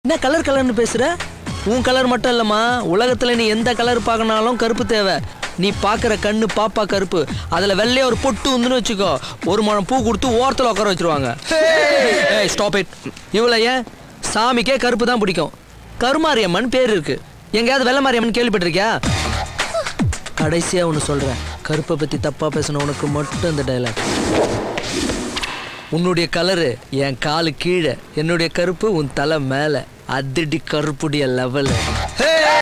என்ன கலர் கலர்னு பேசுற உன் கலர் மட்டும் இல்லம்மா உலகத்துல நீ எந்த கலர் பார்க்கனாலும் கருப்பு தேவை நீ பார்க்குற கண்ணு பாப்பா கருப்பு அதில் வெள்ளைய ஒரு பொட்டு வந்துன்னு வச்சுக்கோ ஒரு முழம் பூ கொடுத்து ஓரத்தில் உட்கார வச்சிருவாங்க ஏய் ஸ்டாப் இட் இவ்வளோ ஏன் சாமிக்கே கருப்பு தான் பிடிக்கும் கருமாரியம்மன் பேர் இருக்கு எங்கேயாவது வெள்ளை மாரியம்மன் கேள்விப்பட்டிருக்கியா கடைசியா ஒன்று சொல்றேன் கருப்பை பத்தி தப்பா பேசின உனக்கு மட்டும் இந்த டைலாக் உன்னுடைய கலரு என் காலு கீழே என்னுடைய கருப்பு உன் தலை மேல அதிடி கருப்புடைய லெவலு